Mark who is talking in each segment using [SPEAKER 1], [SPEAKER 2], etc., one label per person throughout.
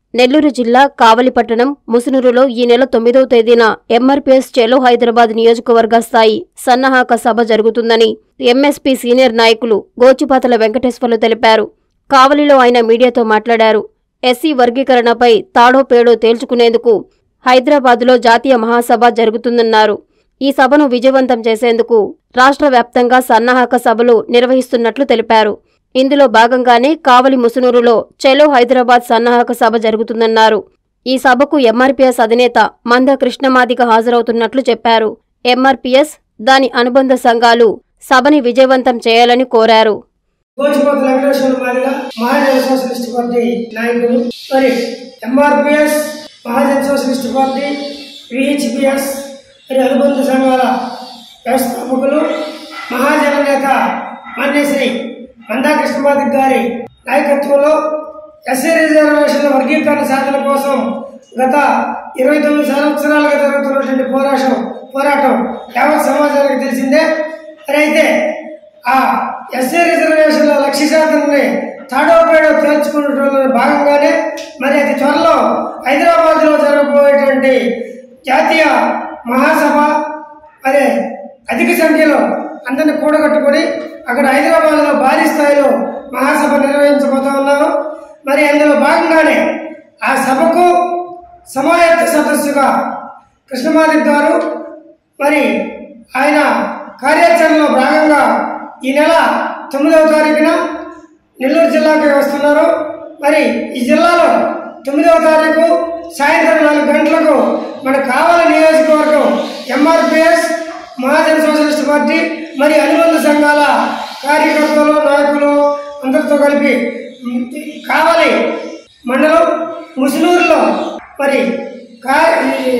[SPEAKER 1] నెల్లూరు జిల్లా కావలిపట్టణం ముసునూరులో ఈ నెల తొమ్మిదవ తేదీన ఎంఆర్పీఎస్ చెలో హైదరాబాద్ నియోజకవర్గ స్థాయి సన్నాహక సభ జరుగుతుందని ఎంఎస్పీ సీనియర్ నాయకులు గోచిపాతల వెంకటేశ్వర్లు తెలిపారు కావలిలో ఆయన మీడియాతో మాట్లాడారు ఎస్సీ వర్గీకరణపై తాడో పేడో తేల్చుకునేందుకు హైదరాబాద్లో జాతీయ మహాసభ జరుగుతుందన్నారు ఈ సభను విజయవంతం చేసేందుకు రాష్ట్ర వ్యాప్తంగా సన్నాహక సభలు నిర్వహిస్తున్నట్లు తెలిపారు ఇందులో భాగంగానే కావలి ముసునూరులో చెలో హైదరాబాద్ సన్నాహక సభ జరుగుతుందన్నారు ఈ సభకు ఎంఆర్పీఎస్ అధినేత మంద కృష్ణమాదిగ హాజరవుతున్నట్లు చెప్పారు ఎంఆర్పీఎస్ దాని అనుబంధ సంఘాలు సభని విజయవంతం చేయాలని కోరారు
[SPEAKER 2] గోచిపోత వెంకటేశ్వర మాదిగా మహాజన సోషలిస్ట్ పార్టీ నాయకులు మరి MRPS Mahajana socialist party VHPS మరి అనుబంధ సంఘాల వ్యవస్థాపకులు మహాజన నేత మాన్యశ్రీ మందాకృష్ణ మాదిక్ గారి నాయకత్వంలో ఎస్సీ రిజర్వేషన్ల వర్గీకరణ సాధన కోసం గత ఇరవై తొమ్మిది సంవత్సరాలుగా జరుగుతున్నటువంటి పోరాటం పోరాటం యావత్ సమాజానికి తెలిసిందే మరి అయితే ఆ ఎస్సీ రిజర్వేషన్ల లక్ష్య సాధనని తాడో పేడో తేల్చుకున్నట్లో భాగంగానే మరి అతి త్వరలో హైదరాబాద్లో జరగబోయేటువంటి జాతీయ మహాసభ మరి అధిక సంఖ్యలో అందరిని కూడగట్టుకొని అక్కడ హైదరాబాద్లో భారీ స్థాయిలో మహాసభ నిర్వహించబోతా ఉన్నాము మరి అందులో భాగంగానే ఆ సభకు సమాయత్త సదస్సుగా కృష్ణమాదిక్ గారు మరి ఆయన కార్యాచరణలో భాగంగా ఈ నెల తొమ్మిదవ తారీఖున నెల్లూరు జిల్లాకి వస్తున్నారు మరి ఈ జిల్లాలో తొమ్మిదవ తారీఖు సాయంత్రం నాలుగు గంటలకు మన కావలి నియోజకవర్గం ఎంఆర్పిఎస్ మహాజన సోషలిస్ట్ పార్టీ మరి అనుబంధ సంఘాల కార్యకర్తలు నాయకులు అందరితో కలిపి ఉమ్, కావలి మండలం ముసునూరులో మరి కా ఈ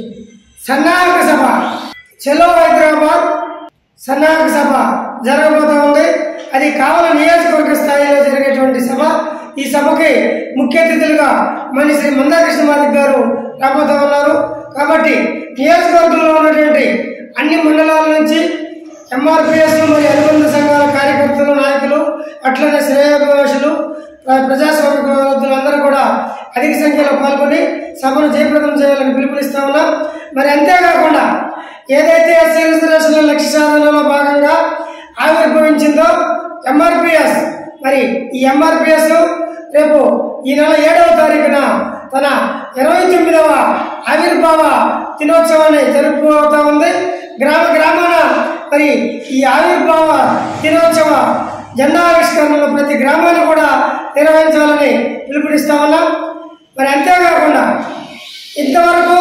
[SPEAKER 2] సన్నాహక సభ చెలో హైదరాబాద్ సన్నాహక సభ జరగబోతా ఉంది అది కావల నియోజకవర్గ స్థాయిలో జరిగేటువంటి సభ ఈ సభకి ముఖ్య అతిథులుగా మన శ్రీ మందాకృష్ణ మాదిక్ గారు రాబోతా ఉన్నారు కాబట్టి నియోజకవర్గంలో ఉన్నటువంటి అన్ని మండలాల నుంచి ఎంఆర్పిఎస్ మరియు అనుబంధ సంఘాల కార్యకర్తలు నాయకులు అట్లనే శ్రేయోభిలాషులు ప్ర- ప్రజాస్వామికవాదులు అందరూ కూడా అధిక సంఖ్యలో పాల్గొని సభను జయప్రదం చేయాలని పిలుపునిస్తా ఉన్నాం మరి అంతేకాకుండా ఏదైతే ఎస్సీ రిజర్వేషన్ల లక్ష్య సాధనలో భాగంగా ఆవిర్భవించిందో ఎంఆర్పిఎస్ మరి ఈ ఎంఆర్పిఎస్ రేపు ఈ నెల ఏడవ తారీఖున తన ఇరవై తొమ్మిదవ ఆవిర్భావ దినోత్సవాన్ని జరుపుకోతా ఉంది గ్రామ గ్రామాన మరి ఈ ఆవిర్భావ దినోత్సవ జెండా ఆవిష్కరణలో ప్రతి గ్రామాన్ని కూడా నిర్వహించాలని పిలుపునిస్తా ఉన్నాం మరి అంతేకాకుండా ఇంతవరకు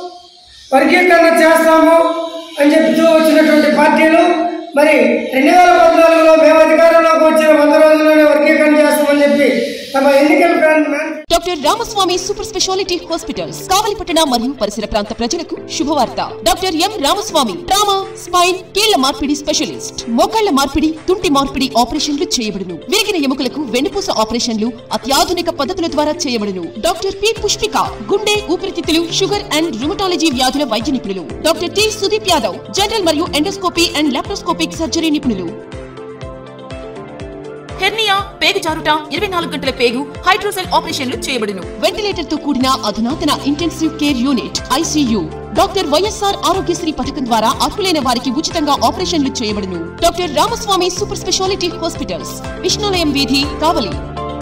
[SPEAKER 2] వర్గీకరణ చేస్తాము అని చెప్తూ వచ్చినటువంటి పార్టీలు మరి రెండు వేల పద్నాలుగులో మేము అధికారంలోకి వచ్చిన వంద రోజుల్లోనే వర్గీకరణ చేస్తామని చెప్పి తమ ఎన్నికల ప్లాన్ మేన్
[SPEAKER 3] doctor Ramaswamy super speciality hospitals కావలిపట్టణ మరియు పరిసర ప్రాంత ప్రజలకు శుభవార్త doctor M Ramaswamy trauma spine కీళ్ల మార్పిడి స్పెషలిస్ట్ మోకాళ్ల మార్పిడి తుంటి మార్పిడి ఆపరేషన్లు చేయబడును విరిగిన ఎముకలకు వెన్నుపూస ఆపరేషన్లు అత్యాధునిక పద్ధతుల ద్వారా చేయబడును డాక్టర్ పి పుష్పిక గుండె ఊపిరితిత్తులు షుగర్ అండ్ రుమటాలజీ వ్యాధుల వైద్య నిపుణులు doctor T Sudeep Yadav general మరియు ఎండోస్కోపీ అండ్ లాప్రోస్కోపిక్ సర్జరీ నిపుణులు హెర్నియా పేగు జారుట ఇరవై నాలుగు గంటల పేగు హైడ్రోసెల్ ఆపరేషన్లు చేయబడును వెంటిలేటర్ తో కూడిన అధునాతన intensive care unit ICU doctor YSR Aarogyasri పథకం ద్వారా అర్హులైన వారికి ఉచితంగా ఆపరేషన్లు చేయబడును doctor Ramaswamy super speciality hospitals Vishnulayam వీధి కావలి